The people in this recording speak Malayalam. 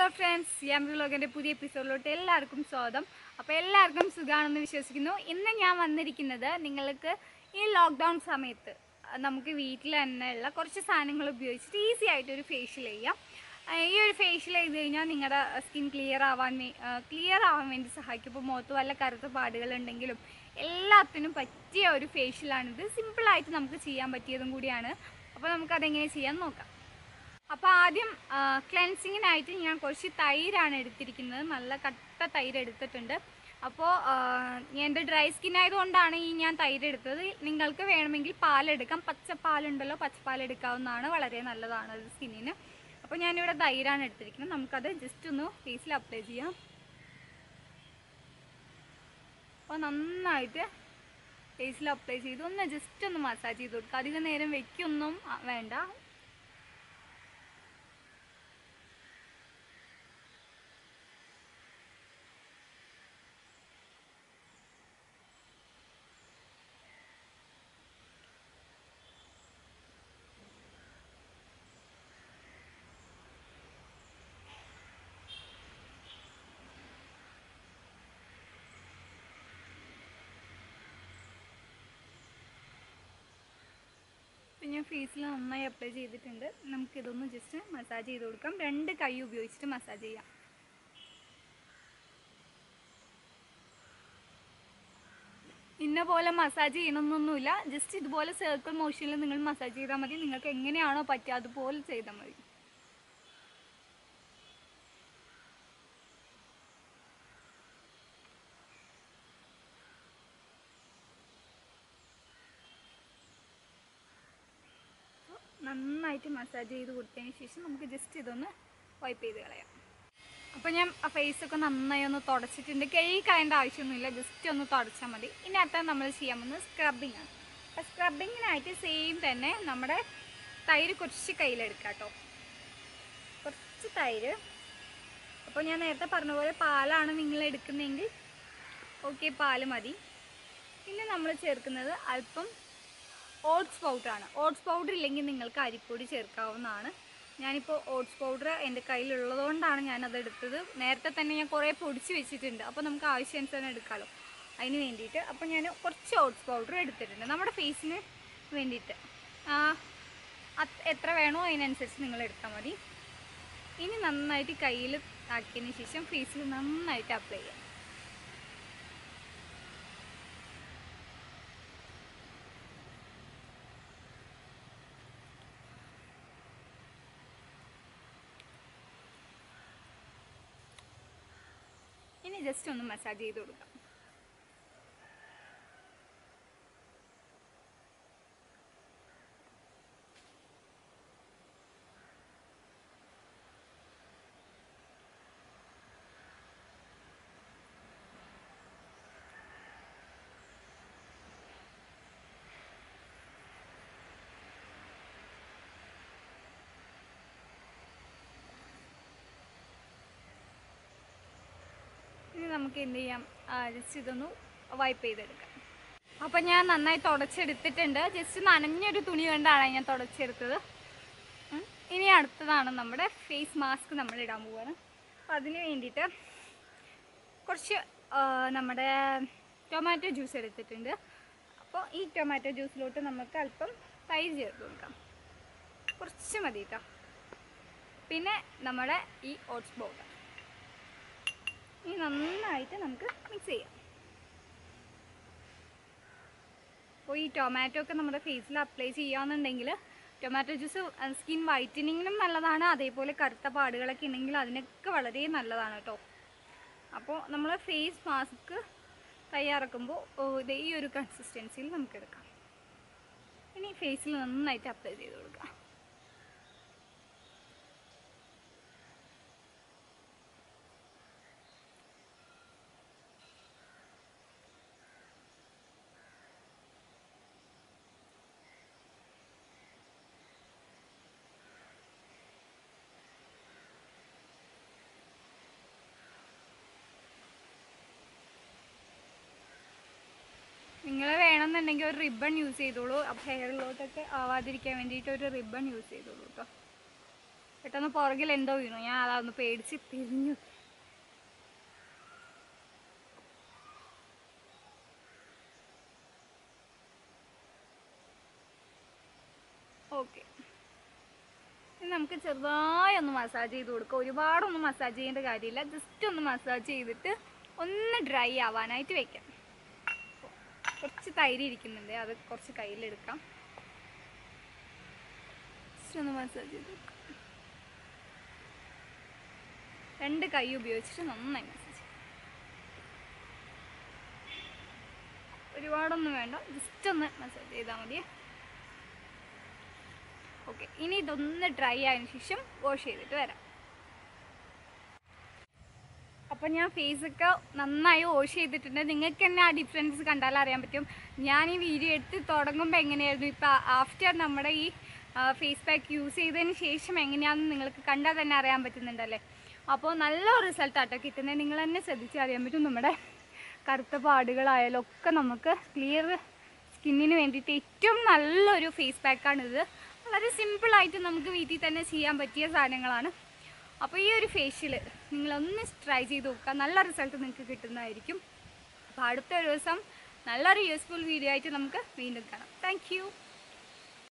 ഹലോ ഫ്രണ്ട്സ് യാം വ്ലോഗിൻ്റെ പുതിയ എപ്പിസോഡിലോട്ട് എല്ലാവർക്കും സ്വാഗതം അപ്പോൾ എല്ലാവർക്കും സുഖമാണെന്ന് വിശ്വസിക്കുന്നു ഇന്ന് ഞാൻ വന്നിരിക്കുന്നത് നിങ്ങൾക്ക് ഈ ലോക്ക്ഡൗൺ സമയത്ത് അഹ് നമുക്ക് വീട്ടിൽ തന്നെയുള്ള കുറച്ച് സാധനങ്ങൾ ഉപയോഗിച്ചിട്ട് ഈസി ആയിട്ട് ഒരു ഫേഷ്യൽ ചെയ്യാം അഹ് ഈ ഒരു ഫേഷ്യൽ ചെയ്ത് കഴിഞ്ഞാൽ നിങ്ങളുടെ സ്കിൻ ക്ലിയർ ആവാൻ ക്ലിയർ ആവാൻ വേണ്ടി സഹായിക്കും ഇപ്പോൾ മുഖത്ത് വല്ല കറുത്ത പാടുകളുണ്ടെങ്കിലും എല്ലാത്തിനും പറ്റിയ ഒരു ഫേഷ്യലാണിത് സിമ്പിളായിട്ട് നമുക്ക് ചെയ്യാൻ പറ്റിയതും കൂടിയാണ് അപ്പോൾ നമുക്കതെങ്ങനെ ചെയ്യാൻ നോക്കാം അപ്പോൾ ആദ്യം ക്ലെൻസിങ്ങിനായിട്ട് ഞാൻ കുറച്ച് തൈരാണ് എടുത്തിരിക്കുന്നത് നല്ല കട്ട തൈര് എടുത്തിട്ടുണ്ട് അപ്പോൾ എൻ്റെ ഡ്രൈ സ്കിൻ ആയതുകൊണ്ടാണ് ഈ ഞാൻ തൈര് എടുത്തത് നിങ്ങൾക്ക് വേണമെങ്കിൽ പാലെടുക്കാം പച്ചപ്പാലുണ്ടല്ലോ പച്ചപ്പാൽ എടുക്കാവുന്നതാണ് വളരെ നല്ലതാണ് അത് സ്കിന്നിന് അപ്പോൾ ഞാനിവിടെ തൈരാണ് എടുത്തിരിക്കുന്നത് നമുക്കത് ജസ്റ്റ് ഒന്ന് ഫേസിൽ അപ്ലൈ ചെയ്യാം അപ്പോൾ നന്നായിട്ട് ഫേസിൽ അപ്ലൈ ചെയ്ത് ഒന്ന് ജസ്റ്റ് ഒന്ന് മസാജ് ചെയ്ത് കൊടുക്കുക അധികം നേരം വെക്കൊന്നും ആ, വേണ്ട ഇപ്പം ഞാൻ ഫേസിൽ നന്നായി അപ്ലൈ ചെയ്തിട്ടുണ്ട് നമുക്കിതൊന്ന് ജസ്റ്റ് മസാജ് ചെയ്ത് കൊടുക്കാം രണ്ട് കൈ ഉപയോഗിച്ചിട്ട് മസാജ് ചെയ്യാം ഇന്ന പോലെ മസാജ് ചെയ്യണമെന്നൊന്നുമില്ല ജസ്റ്റ് ഇതുപോലെ സർക്കിൾ മോഷനിൽ നിങ്ങൾ മസാജ് ചെയ്താൽ മതി നിങ്ങൾക്ക് എങ്ങനെയാണോ പറ്റുക അതുപോലെ ചെയ്താൽ മതി നന്നായിട്ട് മസാജ് ചെയ്ത് കൊടുത്തതിന് ശേഷം നമുക്ക് ജസ്റ്റ് ഇതൊന്ന് വൈപ്പ് ചെയ്ത് കളയാം അപ്പോൾ ഞാൻ ആ ഫേസൊക്കെ നന്നായി ഒന്ന് തുടച്ചിട്ടുണ്ട് കഴുകി കളയേണ്ട ആവശ്യമൊന്നുമില്ല ജസ്റ്റ് ഒന്ന് തുടച്ചാൽ മതി ഇനി അടുത്ത നമ്മൾ ചെയ്യാൻ പോകുന്നത് സ്ക്രബിങ് ആണ് അപ്പോൾ സ്ക്രബിങ്ങിനായിട്ട് സെയിം തന്നെ നമ്മുടെ തൈര് കുറച്ച് കയ്യിലെടുക്കാം കേട്ടോ കുറച്ച് തൈര് അപ്പോൾ ഞാൻ നേരത്തെ പറഞ്ഞ പോലെ പാലാണ് നിങ്ങൾ എടുക്കുന്നതെങ്കിൽ ഓക്കെ പാല് മതി പിന്നെ നമ്മൾ ചേർക്കുന്നത് അല്പം ഓട്സ് പൗഡറാണ് ഓട്സ് പൗഡർ ഇല്ലെങ്കിൽ നിങ്ങൾക്ക് അരിപ്പൊടി ചേർക്കാവുന്നതാണ് ഞാനിപ്പോൾ ഓട്സ് പൗഡർ എൻ്റെ കയ്യിലുള്ളതുകൊണ്ടാണ് ഞാനത് എടുത്തത് നേരത്തെ തന്നെ ഞാൻ കുറേ പൊടിച്ച് വെച്ചിട്ടുണ്ട് അപ്പോൾ നമുക്ക് ആവശ്യാനുസരണം എടുക്കാമല്ലോ അതിന് വേണ്ടിയിട്ട് അപ്പോൾ ഞാൻ കുറച്ച് ഓട്സ് പൗഡർ എടുത്തിട്ടുണ്ട് നമ്മുടെ ഫേസിന് വേണ്ടിയിട്ട് ആ, അത് എത്ര വേണോ അതിനനുസരിച്ച് നിങ്ങൾ എടുത്താൽ മതി ഇനി നന്നായിട്ട് കയ്യിൽ ആക്കിയതിന് ശേഷം ഫേസിൽ നന്നായിട്ട് അപ്ലൈ ചെയ്യാം ഇനി ജസ്റ്റ് ഒന്ന് മസാജ് ചെയ്ത് കൊടുക്കാം ഇനി നമുക്ക് എന്ത് ചെയ്യാം ജസ്റ്റ് ഇതൊന്ന് വൈപ്പ് ചെയ്തെടുക്കാം അപ്പം ഞാൻ നന്നായി തുടച്ചെടുത്തിട്ടുണ്ട് ജസ്റ്റ് നനഞ്ഞൊരു തുണി കൊണ്ടാണ് ഞാൻ തുടച്ചെടുത്തത് ഉം. ഇനി അടുത്തതാണ് നമ്മുടെ ഫേസ് മാസ്ക് നമ്മൾ ഇടാൻ പോവാണ് അപ്പം അതിന് വേണ്ടിയിട്ട് കുറച്ച് ആ, നമ്മുടെ ടൊമാറ്റോ ജ്യൂസ് എടുത്തിട്ടുണ്ട് അപ്പോൾ ഈ ടൊമാറ്റോ ജ്യൂസിലോട്ട് നമുക്ക് അല്പം തൈര് ചേർത്ത് കൊടുക്കാം കുറച്ച് മതി കേട്ടോ പിന്നെ നമ്മുടെ ഈ ഓട്സ് പൗഡർ ഇനി നന്നായിട്ട് നമുക്ക് മിക്സ് ചെയ്യാം അപ്പോൾ ഈ ടൊമാറ്റോ ഒക്കെ നമ്മുടെ ഫേസിൽ അപ്ലൈ ചെയ്യാന്നുണ്ടെങ്കിൽ ടൊമാറ്റോ ജ്യൂസ് സ്കിൻ വൈറ്റനിങ്ങിനും നല്ലതാണ് അതേപോലെ കറുത്ത പാടുകളൊക്കെ ഉണ്ടെങ്കിൽ അതിനൊക്കെ വളരെ നല്ലതാണ് കേട്ടോ അപ്പോൾ നമ്മൾ ഫേസ് മാസ്ക് തയ്യാറാക്കുമ്പോൾ ഓ, ദേ ഈ ഒരു കൺസിസ്റ്റൻസിയിൽ നമുക്ക് എടുക്കാം ഇനി ഫേസിൽ നന്നായിട്ട് അപ്ലൈ ചെയ്ത് കൊടുക്കാം നിങ്ങൾ വേണമെന്നുണ്ടെങ്കിൽ ഒരു റിബൺ യൂസ് ചെയ്തോളൂ അപ്പോൾ ഹെയറിലോട്ടൊക്കെ ആവാതിരിക്കാൻ വേണ്ടിയിട്ട് ഒരു റിബൺ യൂസ് ചെയ്തോളൂ കേട്ടോ പെട്ടെന്ന് പുറകിൽ എന്തോ വീണു ഞാൻ അതൊന്ന് പേടിച്ച് തിരിഞ്ഞു ഓക്കെ നമുക്ക് ചെറുതായി ഒന്ന് മസാജ് ചെയ്ത് കൊടുക്കുക ഒരുപാടൊന്നും മസാജ് ചെയ്യേണ്ട കാര്യമില്ല ജസ്റ്റ് ഒന്ന് മസാജ് ചെയ്തിട്ട് ഒന്ന് ഡ്രൈ ആവാനായിട്ട് വെക്കാം കുറച്ച് തൈര് ഇരിക്കുന്നുണ്ട് അത് കുറച്ച് കയ്യിലെടുക്കാം ജസ്റ്റ് ഒന്ന് മസാജ് ചെയ്ത് കൊടുക്കാം രണ്ട് കൈ ഉപയോഗിച്ചിട്ട് നന്നായി മസാജ് ചെയ്യാം ഒരുപാടൊന്നും വേണ്ട ജസ്റ്റ് ഒന്ന് മസാജ് ചെയ്താൽ മതിയേ ഓക്കെ ഇനി ഇതൊന്ന് ഡ്രൈ ആയതിനു ശേഷം വാഷ് ചെയ്തിട്ട് വരാം അപ്പം ഞാൻ ഫേസൊക്കെ നന്നായി വാഷ് ചെയ്തിട്ടുണ്ട് നിങ്ങൾക്ക് തന്നെ ആ ഡിഫറൻസ് കണ്ടാൽ അറിയാൻ പറ്റും ഞാൻ ഈ വീഡിയോ എടുത്ത് തുടങ്ങുമ്പോൾ എങ്ങനെയായിരുന്നു ഇപ്പം ആഫ്റ്റർ നമ്മുടെ ഈ ഫേസ് പാക്ക് യൂസ് ചെയ്തതിന് ശേഷം എങ്ങനെയാണെന്ന് നിങ്ങൾക്ക് കണ്ടാൽ തന്നെ അറിയാൻ പറ്റുന്നുണ്ടല്ലേ അപ്പോൾ നല്ല റിസൾട്ട് ആട്ടോ കിട്ടുന്നത് നിങ്ങൾ തന്നെ ശ്രദ്ധിച്ച് അറിയാൻ പറ്റും നമ്മുടെ കറുത്ത പാടുകളായാലും ഒക്കെ നമുക്ക് ക്ലിയർ സ്കിന്നിന് വേണ്ടിയിട്ട് ഏറ്റവും നല്ലൊരു ഫേസ് പാക്കാണിത് വളരെ സിമ്പിളായിട്ട് നമുക്ക് വീട്ടിൽ തന്നെ ചെയ്യാൻ പറ്റിയ സാധനങ്ങളാണ് അപ്പോൾ ഈ ഒരു ഫേഷ്യൽ നിങ്ങളൊന്ന് ട്രൈ ചെയ്ത് നോക്കുക നല്ല റിസൾട്ട് നിങ്ങൾക്ക് കിട്ടുന്നതായിരിക്കും അപ്പോൾ അടുത്ത ഒരു ദിവസം നല്ലൊരു യൂസ്ഫുൾ വീഡിയോ ആയിട്ട് നമുക്ക് വീണ്ടും കാണാം താങ്ക്